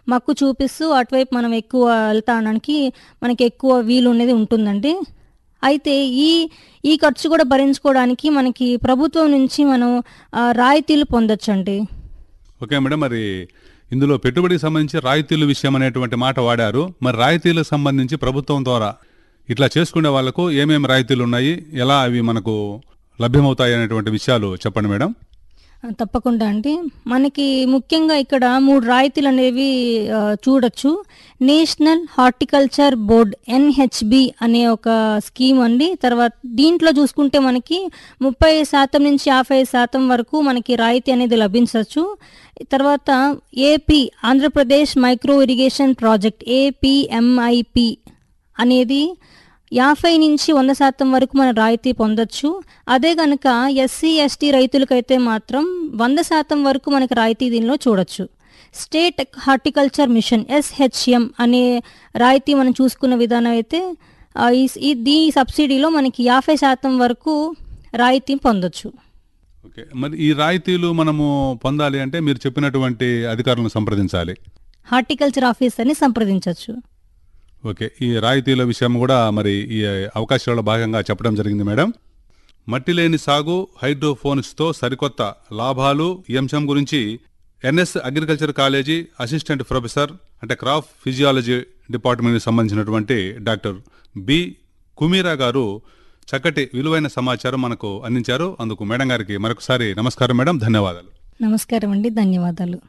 మక్కు చూపిస్తూ అటువైపు మనం ఎక్కువ వెళ్తాడానికి మనకి ఎక్కువ వీలు అనేది ఉంటుందండి అయితే ఈ ఈ ఖర్చు కూడా భరించుకోవడానికి మనకి ప్రభుత్వం నుంచి మనం ఆ, రాయితీలు పొందొచ్చండి ఓకే మేడం మరి ఇందులో పెట్టుబడికి సంబంధించి రాయితీల విషయం అనేటువంటి మాట వాడారు మరి రాయితీలకు సంబంధించి ప్రభుత్వం ద్వారా ఇట్లా చేసుకునే వాళ్ళకు ఏమేమి రాయితీలు ఉన్నాయి ఎలా అవి మనకు లభ్యమవుతాయి అనేటువంటి విషయాలు చెప్పండి మేడం ఆ, తప్పకుండా అండి మనకి ముఖ్యంగా ఇక్కడ మూడు రాయితీలు అనేవి ఆ, చూడొచ్చు నేషనల్ హార్టికల్చర్ బోర్డ్ ఎన్హెచ్బి అనే ఒక స్కీమ్ అండి తర్వాత దీంట్లో చూసుకుంటే మనకి ముప్పై శాతం నుంచి యాభై శాతం వరకు మనకి రాయితీ అనేది లభించవచ్చు తర్వాత AP Andhra Pradesh micro irrigation project APMIP అనేది యాభై నుంచి వంద శాతం వరకు మనం రాయితీ పొందొచ్చు అదే కనుక ఎస్సీ ఎస్టీ రైతులకైతే మాత్రం వంద శాతం వరకు మనకి రాయితీ దీనిలో చూడొచ్చు స్టేట్ హార్టికల్చర్ మిషన్ ఎస్హెచ్ఎం అనే రాయితీ మనం చూసుకున్న విధానం అయితే ఆ, ఈ ఈ దీ సబ్సిడీలో మనకి యాభై శాతం వరకు రాయితీ పొందొచ్చు ఓకే మరి ఈ రాయితీలు మనము పొందాలి అంటే మీరు చెప్పినటువంటి అధికారులను సంప్రదించాలి హార్టికల్చర్ ఆఫీసర్ని సంప్రదించవచ్చు ఓకే ఈ రాయితీల విషయం కూడా మరి ఈ అవకాశాలలో భాగంగా చెప్పడం జరిగింది మేడం మట్టి లేని సాగు హైడ్రోఫోనిక్స్తో సరికొత్త లాభాలు ఈ అంశం గురించి NS agriculture college assistant professor అంటే క్రాప్ ఫిజియాలజీ డిపార్ట్మెంట్కి సంబంధించినటువంటి డాక్టర్ బి కుమీరా గారు చక్కటి విలువైన సమాచారం మనకు అందించారు అందుకు మేడం గారికి మరొకసారి నమస్కారం మేడం ధన్యవాదాలు నమస్కారం అండి ధన్యవాదాలు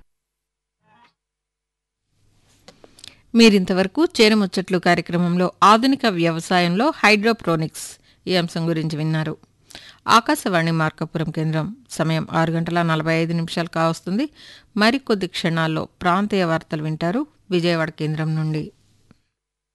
మీరింతవరకు చేరముచ్చట్లు కార్యక్రమంలో ఆధునిక వ్యవసాయంలో హైడ్రోప్రోనిక్స్ ఈ అంశం గురించి విన్నారు ఆకాశవాణి మార్కాపురం కేంద్రం సమయం ఆరు గంటల నలభై ఐదు నిమిషాలు కావస్తుంది మరికొద్ది క్షణాల్లో ప్రాంతీయ వార్తలు వింటారు విజయవాడ కేంద్రం నుండి